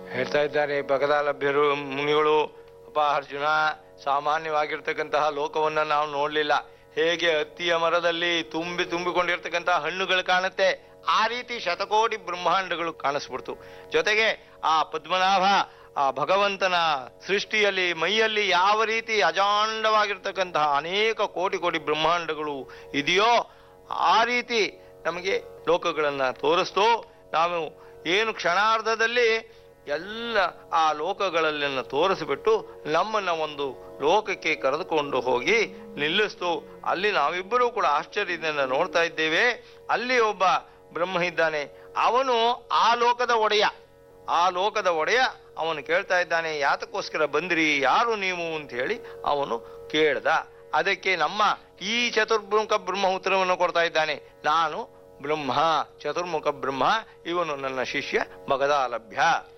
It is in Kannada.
ಹೇಳ್ತಾ ಇದ್ದಾರೆ ಭಗದಾಲಭ್ಯರು ಮುನಿಗಳು ಅಪ್ಪ ಅರ್ಜುನ ಸಾಮಾನ್ಯವಾಗಿರ್ತಕ್ಕಂತಹ ಲೋಕವನ್ನ ನಾವು ನೋಡ್ಲಿಲ್ಲ ಹೇಗೆ ಹತ್ತಿಯ ಮರದಲ್ಲಿ ತುಂಬಿ ತುಂಬಿಕೊಂಡಿರ್ತಕ್ಕಂತಹ ಹಣ್ಣುಗಳು ಕಾಣುತ್ತೆ ಆ ರೀತಿ ಶತಕೋಟಿ ಬ್ರಹ್ಮಾಂಡಗಳು ಕಾಣಿಸ್ಬಿಡ್ತು ಜೊತೆಗೆ ಆ ಪದ್ಮನಾಭ ಆ ಭಗವಂತನ ಸೃಷ್ಟಿಯಲ್ಲಿ ಮೈಯಲ್ಲಿ ಯಾವ ರೀತಿ ಅಜಾಂಡವಾಗಿರ್ತಕ್ಕಂತಹ ಅನೇಕ ಕೋಟಿ ಕೋಟಿ ಬ್ರಹ್ಮಾಂಡಗಳು ಇದೆಯೋ ಆ ರೀತಿ ನಮಗೆ ಲೋಕಗಳನ್ನ ತೋರಿಸ್ತು ನಾವು ಏನು ಕ್ಷಣಾರ್ಧದಲ್ಲಿ ಎಲ್ಲ ಆ ಲೋಕಗಳನ್ನ ತೋರಿಸಿಬಿಟ್ಟು ನಮ್ಮನ್ನ ಒಂದು ಲೋಕಕ್ಕೆ ಕರೆದುಕೊಂಡು ಹೋಗಿ ನಿಲ್ಲಿಸ್ತು ಅಲ್ಲಿ ನಾವಿಬ್ಬರೂ ಕೂಡ ಆಶ್ಚರ್ಯದಿಂದ ನೋಡ್ತಾ ಇದ್ದೇವೆ ಅಲ್ಲಿ ಒಬ್ಬ ಬ್ರಹ್ಮ ಇದ್ದಾನೆ ಅವನು ಆ ಲೋಕದ ಒಡೆಯ ಆ ಲೋಕದ ಒಡೆಯ ಅವನು ಕೇಳ್ತಾ ಇದ್ದಾನೆ ಯಾತಕ್ಕೋಸ್ಕರ ಬಂದಿರಿ ಯಾರು ನೀವು ಅಂತ ಹೇಳಿ ಅವನು ಕೇಳ್ದ ಅದಕ್ಕೆ ನಮ್ಮ ಈ ಚತುರ್ಮುಖ ಬ್ರಹ್ಮ ಉತ್ತರವನ್ನು ಕೊಡ್ತಾ ಇದ್ದಾನೆ ನಾನು ಬ್ರಹ್ಮ ಚತುರ್ಮುಖ ಬ್ರಹ್ಮ ಇವನು ನನ್ನ ಶಿಷ್ಯ ಭಗದಾಲಭ್ಯ